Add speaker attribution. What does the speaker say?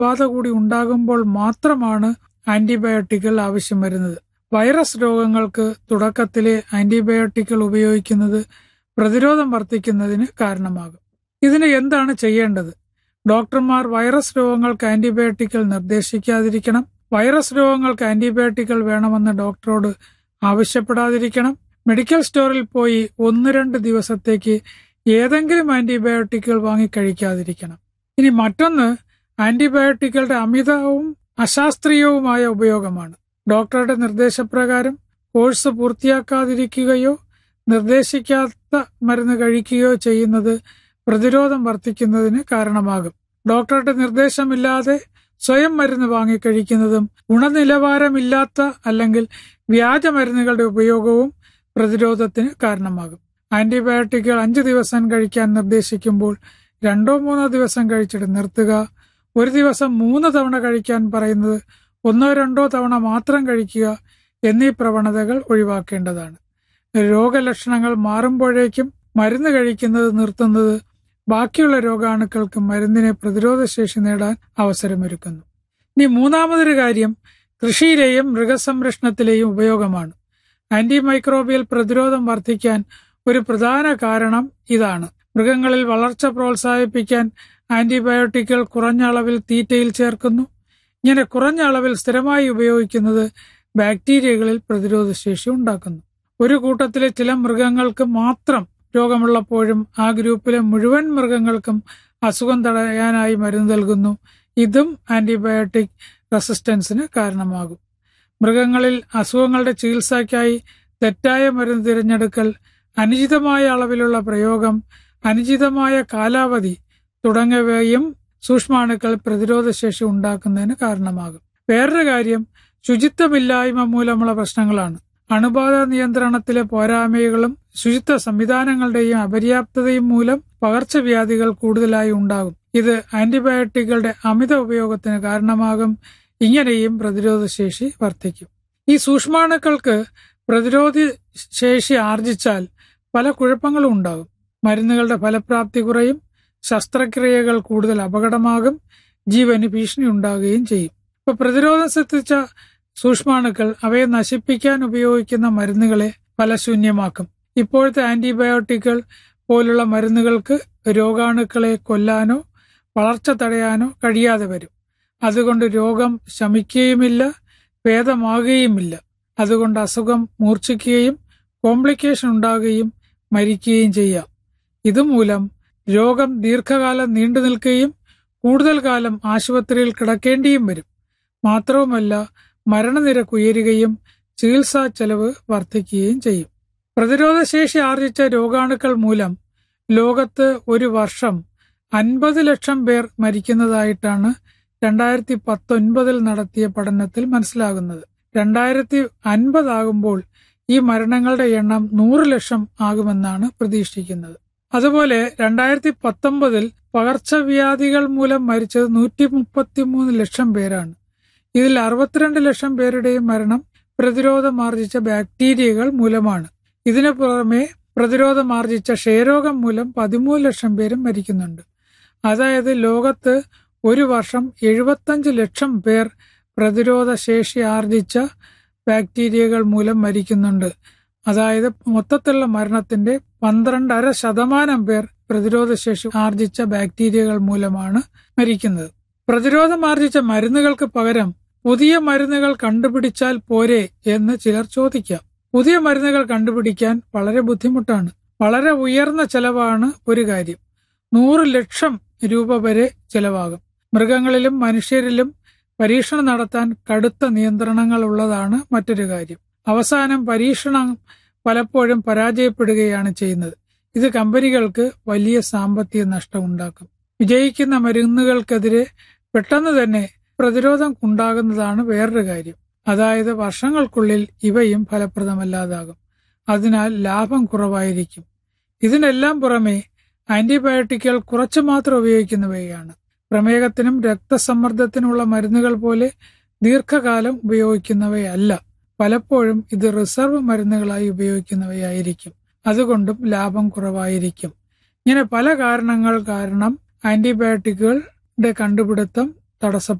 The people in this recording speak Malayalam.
Speaker 1: ബാധ കൂടി ഉണ്ടാകുമ്പോൾ മാത്രമാണ് ആന്റിബയോട്ടിക്കുകൾ ആവശ്യം വരുന്നത് വൈറസ് രോഗങ്ങൾക്ക് തുടക്കത്തിലെ ആന്റിബയോട്ടിക്കുകൾ ഉപയോഗിക്കുന്നത് പ്രതിരോധം വർദ്ധിക്കുന്നതിന് കാരണമാകും ഇതിന് എന്താണ് ചെയ്യേണ്ടത് ഡോക്ടർമാർ വൈറസ് രോഗങ്ങൾക്ക് ആന്റിബയോട്ടിക്കുകൾ നിർദ്ദേശിക്കാതിരിക്കണം വൈറസ് രോഗങ്ങൾക്ക് ആന്റിബയോട്ടിക്കുകൾ വേണമെന്ന് ഡോക്ടറോട് ആവശ്യപ്പെടാതിരിക്കണം മെഡിക്കൽ സ്റ്റോറിൽ പോയി ഒന്ന് രണ്ട് ദിവസത്തേക്ക് ഏതെങ്കിലും ആന്റിബയോട്ടിക്കുകൾ വാങ്ങി കഴിക്കാതിരിക്കണം ഇനി മറ്റൊന്ന് ആന്റിബയോട്ടിക്കുകളുടെ അമിതവും അശാസ്ത്രീയവുമായ ഉപയോഗമാണ് ഡോക്ടറുടെ നിർദ്ദേശപ്രകാരം കോഴ്സ് പൂർത്തിയാക്കാതിരിക്കുകയോ നിർദ്ദേശിക്കാത്ത മരുന്ന് കഴിക്കുകയോ ചെയ്യുന്നത് പ്രതിരോധം വർദ്ധിക്കുന്നതിന് കാരണമാകും ഡോക്ടറുടെ നിർദ്ദേശമില്ലാതെ സ്വയം മരുന്ന് വാങ്ങിക്കഴിക്കുന്നതും ഗുണനിലവാരമില്ലാത്ത അല്ലെങ്കിൽ വ്യാജ മരുന്നുകളുടെ ഉപയോഗവും പ്രതിരോധത്തിന് കാരണമാകും ആന്റിബയോട്ടിക്കുകൾ അഞ്ച് ദിവസം കഴിക്കാൻ നിർദ്ദേശിക്കുമ്പോൾ രണ്ടോ മൂന്നോ ദിവസം കഴിച്ചിട്ട് നിർത്തുക ഒരു ദിവസം മൂന്ന് തവണ കഴിക്കാൻ പറയുന്നത് ഒന്നോ രണ്ടോ തവണ മാത്രം കഴിക്കുക എന്നീ പ്രവണതകൾ ഒഴിവാക്കേണ്ടതാണ് രോഗലക്ഷണങ്ങൾ മാറുമ്പോഴേക്കും മരുന്ന് കഴിക്കുന്നത് നിർത്തുന്നത് ബാക്കിയുള്ള രോഗാണുക്കൾക്ക് മരുന്നിനെ പ്രതിരോധശേഷി നേടാൻ അവസരമൊരുക്കുന്നു ഇനി മൂന്നാമതൊരു കാര്യം കൃഷിയിലെയും മൃഗസംരക്ഷണത്തിലെയും ഉപയോഗമാണ് ആന്റിമൈക്രോബിയൽ പ്രതിരോധം വർദ്ധിക്കാൻ ഒരു പ്രധാന കാരണം ഇതാണ് മൃഗങ്ങളിൽ വളർച്ച പ്രോത്സാഹിപ്പിക്കാൻ ആന്റിബയോട്ടിക്കുകൾ കുറഞ്ഞ അളവിൽ തീറ്റയിൽ ചേർക്കുന്നു ഇങ്ങനെ കുറഞ്ഞ അളവിൽ സ്ഥിരമായി ഉപയോഗിക്കുന്നത് ബാക്ടീരിയകളിൽ പ്രതിരോധശേഷി ഉണ്ടാക്കുന്നു ഒരു കൂട്ടത്തിലെ ചില മൃഗങ്ങൾക്ക് മാത്രം രോഗമുള്ളപ്പോഴും ആ ഗ്രൂപ്പിലെ മുഴുവൻ മൃഗങ്ങൾക്കും അസുഖം തടയാനായി മരുന്ന് നൽകുന്നു ഇതും ആന്റിബയോട്ടിക് റെസിസ്റ്റൻസിന് കാരണമാകും മൃഗങ്ങളിൽ അസുഖങ്ങളുടെ ചികിത്സയ്ക്കായി തെറ്റായ മരുന്ന് തിരഞ്ഞെടുക്കൽ അനുചിതമായ അളവിലുള്ള പ്രയോഗം അനുചിതമായ കാലാവധി തുടങ്ങിയവയും സൂക്ഷ്മാണുക്കൾ പ്രതിരോധശേഷി ഉണ്ടാക്കുന്നതിന് കാരണമാകും വേറൊരു കാര്യം ശുചിത്വമില്ലായ്മ മൂലമുള്ള പ്രശ്നങ്ങളാണ് അണുബാധ നിയന്ത്രണത്തിലെ പോരായ്മകളും ശുചിത്വ സംവിധാനങ്ങളുടെയും അപര്യാപ്തതയും മൂലം പകർച്ചവ്യാധികൾ കൂടുതലായി ഉണ്ടാകും ഇത് ആന്റിബയോട്ടിക്കുകളുടെ അമിത ഉപയോഗത്തിന് കാരണമാകും ഇങ്ങനെയും പ്രതിരോധശേഷി വർദ്ധിക്കും ഈ സൂക്ഷ്മാണുക്കൾക്ക് പ്രതിരോധ ശേഷി ആർജിച്ചാൽ പല കുഴപ്പങ്ങളും ഉണ്ടാകും മരുന്നുകളുടെ ഫലപ്രാപ്തി കുറയും ശസ്ത്രക്രിയകൾ കൂടുതൽ അപകടമാകും ജീവന് ഭീഷണി ഉണ്ടാകുകയും ചെയ്യും ഇപ്പൊ പ്രതിരോധം ശ്രദ്ധിച്ച സൂക്ഷ്മാണുക്കൾ അവയെ നശിപ്പിക്കാൻ ഉപയോഗിക്കുന്ന മരുന്നുകളെ ഫലശൂന്യമാക്കും ഇപ്പോഴത്തെ ആന്റിബയോട്ടിക്കുകൾ പോലുള്ള മരുന്നുകൾക്ക് രോഗാണുക്കളെ കൊല്ലാനോ വളർച്ച തടയാനോ കഴിയാതെ വരും അതുകൊണ്ട് രോഗം ശമിക്കുകയുമില്ല ഭേദമാകുകയുമില്ല അതുകൊണ്ട് അസുഖം മൂർച്ഛിക്കുകയും കോംപ്ലിക്കേഷൻ ഉണ്ടാകുകയും മരിക്കുകയും ചെയ്യാം ഇതുമൂലം രോഗം ദീർഘകാലം നീണ്ടു നിൽക്കുകയും കൂടുതൽ കാലം ആശുപത്രിയിൽ കിടക്കേണ്ടിയും വരും മാത്രവുമല്ല മരണനിരക്ക് ഉയരുകയും ചികിത്സാ ചെലവ് വർദ്ധിക്കുകയും ചെയ്യും പ്രതിരോധശേഷി ആർജിച്ച രോഗാണുക്കൾ മൂലം ലോകത്ത് ഒരു വർഷം അൻപത് ലക്ഷം പേർ മരിക്കുന്നതായിട്ടാണ് രണ്ടായിരത്തി പത്തൊൻപതിൽ നടത്തിയ പഠനത്തിൽ മനസ്സിലാകുന്നത് രണ്ടായിരത്തി അൻപതാകുമ്പോൾ ഈ മരണങ്ങളുടെ എണ്ണം നൂറ് ലക്ഷം ആകുമെന്നാണ് പ്രതീക്ഷിക്കുന്നത് അതുപോലെ രണ്ടായിരത്തി പത്തൊമ്പതിൽ പകർച്ചവ്യാധികൾ മൂലം മരിച്ചത് നൂറ്റി മുപ്പത്തിമൂന്ന് ലക്ഷം പേരാണ് ഇതിൽ അറുപത്തിരണ്ട് ലക്ഷം പേരുടെയും മരണം പ്രതിരോധമാർജിച്ച ബാക്ടീരിയകൾ മൂലമാണ് ഇതിനു പുറമെ പ്രതിരോധമാർജിച്ച ക്ഷയരോഗം മൂലം പതിമൂന്ന് ലക്ഷം പേരും മരിക്കുന്നുണ്ട് അതായത് ലോകത്ത് ഒരു വർഷം എഴുപത്തഞ്ച് ലക്ഷം പേർ പ്രതിരോധ ശേഷി ആർജിച്ച ബാക്ടീരിയകൾ മൂലം മരിക്കുന്നുണ്ട് അതായത് മൊത്തത്തിലുള്ള മരണത്തിന്റെ പന്ത്രണ്ടര ശതമാനം പേർ പ്രതിരോധശേഷി ആർജിച്ച ബാക്ടീരിയകൾ മൂലമാണ് മരിക്കുന്നത് പ്രതിരോധം ആർജിച്ച മരുന്നുകൾക്ക് പകരം പുതിയ മരുന്നുകൾ കണ്ടുപിടിച്ചാൽ പോരെ എന്ന് ചിലർ ചോദിക്കാം പുതിയ മരുന്നുകൾ കണ്ടുപിടിക്കാൻ വളരെ ബുദ്ധിമുട്ടാണ് വളരെ ഉയർന്ന ചെലവാണ് ഒരു കാര്യം നൂറ് ലക്ഷം രൂപ വരെ ചെലവാകും മൃഗങ്ങളിലും മനുഷ്യരിലും പരീക്ഷണം നടത്താൻ കടുത്ത നിയന്ത്രണങ്ങൾ ഉള്ളതാണ് മറ്റൊരു കാര്യം അവസാനം പരീക്ഷണം പലപ്പോഴും പരാജയപ്പെടുകയാണ് ചെയ്യുന്നത് ഇത് കമ്പനികൾക്ക് വലിയ സാമ്പത്തിക നഷ്ടം ഉണ്ടാക്കും വിജയിക്കുന്ന മരുന്നുകൾക്കെതിരെ പെട്ടെന്ന് തന്നെ പ്രതിരോധം ഉണ്ടാകുന്നതാണ് വേറൊരു കാര്യം അതായത് വർഷങ്ങൾക്കുള്ളിൽ ഇവയും ഫലപ്രദമല്ലാതാകും അതിനാൽ ലാഭം കുറവായിരിക്കും ഇതിനെല്ലാം പുറമെ ആന്റിബയോട്ടിക്കുകൾ കുറച്ചു മാത്രം ഉപയോഗിക്കുന്നവയാണ് പ്രമേഹത്തിനും രക്തസമ്മർദ്ദത്തിനുമുള്ള മരുന്നുകൾ പോലെ ദീർഘകാലം ഉപയോഗിക്കുന്നവയല്ല പലപ്പോഴും ഇത് റിസർവ് മരുന്നുകളായി ഉപയോഗിക്കുന്നവയായിരിക്കും അതുകൊണ്ടും ലാഭം കുറവായിരിക്കും ഇങ്ങനെ പല കാരണങ്ങൾ കാരണം ആന്റിബയോട്ടിക്കുകളുടെ കണ്ടുപിടുത്തം തടസ്സപ്പെടും